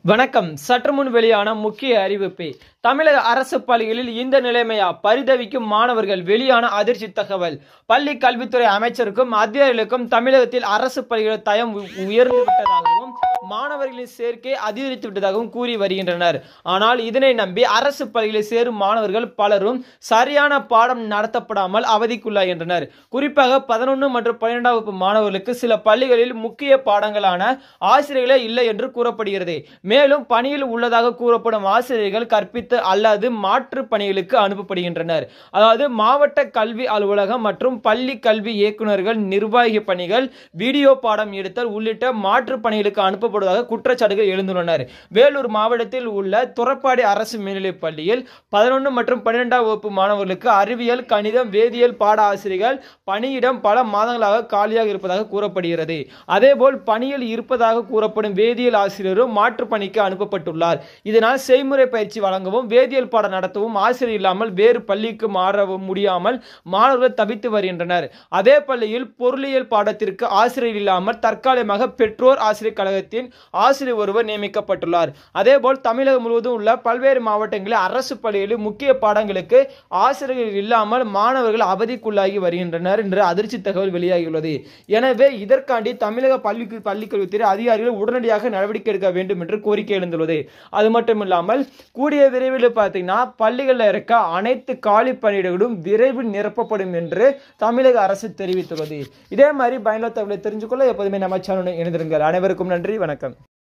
வணக்கம் சற்று முன் வெளியான முக்கிய அறிவிப்பு தமிழக அரசு பள்ளிகளில் இந்த நிலைமையா பரிதவிக்கும் மாணவர்கள் வெளியான அதிர்ச்சி தகவல் பள்ளி கல்வித்துறை அமைச்சருக்கும் அதிகாரிகளுக்கும் தமிழகத்தில் அரசு பள்ளிகளில் தயம் உ- உயர்ந்து விட்டதாகவும் மாணவர்களின் சேர்க்கை அதிகரித்து விட்டதாகவும் கூறி வருகின்றனர் ஆனால் இதனை நம்பி அரசு பள்ளிகளில் சேரும் மாணவர்கள் பலரும் சரியான பாடம் நடத்தப்படாமல் அவதிக்குள்ளாகின்றனர் குறிப்பாக பதினொன்று மற்றும் பன்னிரெண்டாம் வகுப்பு மாணவர்களுக்கு சில பள்ளிகளில் முக்கிய பாடங்களான ஆசிரியர்களே இல்லை என்று கூறப்படுகிறது மேலும் பணியில் உள்ளதாக கூறப்படும் ஆசிரியர்கள் கற்பித்து அல்லது மாற்று பணிகளுக்கு அனுப்பப்படுகின்றனர் அதாவது மாவட்ட கல்வி அலுவலகம் மற்றும் பள்ளி கல்வி இயக்குநர்கள் நிர்வாகி பணிகள் வீடியோ பாடம் எடுத்தல் உள்ளிட்ட மாற்று பணிகளுக்கு அனுப்பப்படுவதாக குற்றச்சாட்டுகள் எழுந்துள்ளனர் வேலூர் மாவட்டத்தில் உள்ள துறப்பாடி அரசு மேல்நிலைப் பள்ளியில் பதினொன்று மற்றும் பன்னிரெண்டாம் வகுப்பு மாணவர்களுக்கு அறிவியல் கணிதம் வேதியியல் பாட ஆசிரியர்கள் பணியிடம் பல மாதங்களாக காலியாக இருப்பதாக கூறப்படுகிறது அதேபோல் பணியில் இருப்பதாக கூறப்படும் வேதியியல் ஆசிரியரும் மாற்று பணிக்கு அனுப்பப்பட்டுள்ளார் இதனால் செய்முறை பயிற்சி வழங்கவும் வேதியியல் பாடம் நடத்தவும் ஆசிரியர் இல்லாமல் வேறு பள்ளிக்கு மாறவும் முடியாமல் மாணவர்கள் தவித்து வருகின்றனர் அதே பள்ளியில் பொருளியல் பாடத்திற்கு ஆசிரியர் இல்லாமல் தற்காலிகமாக பெற்றோர் ஆசிரியர் கழகத்தின் ஆசிரியர் ஒருவர் நியமிக்கப்பட்டுள்ளார் அதேபோல் தமிழகம் முழுவதும் உள்ள பல்வேறு மாவட்டங்களில் அரசு பள்ளிகளில் முக்கிய பாடங்களுக்கு ஆசிரியர்கள் இல்லாமல் மாணவர்கள் அவதிக்குள்ளாகி வருகின்றனர் என்ற அதிர்ச்சி தகவல் வெளியாகியுள்ளது எனவே இதற்காண்டி தமிழக பள்ளி பள்ளிக்கல்வித்துறை அதிகாரிகள் உடனடியாக நடவடிக்கை எடுக்க வேண்டும் என்று கோரிக்கை எழுந்துள்ளது அது மட்டும் இல்லாமல் கூடிய விரைவில் பார்த்தீங்கன்னா பள்ளிகளில் இருக்க அனைத்து காலி பணியிடங்களும் விரைவில் நிரப்பப்படும் என்று தமிழக அரசு தெரிவித்துள்ளது இதே மாதிரி பயனுள்ள தகவலை தெரிஞ்சுக்கொள்ள எப்போதுமே நம்ம சேனலுடன் இணைந்திருங்கள் அனைவருக்கும் நன்றி வணக்கம்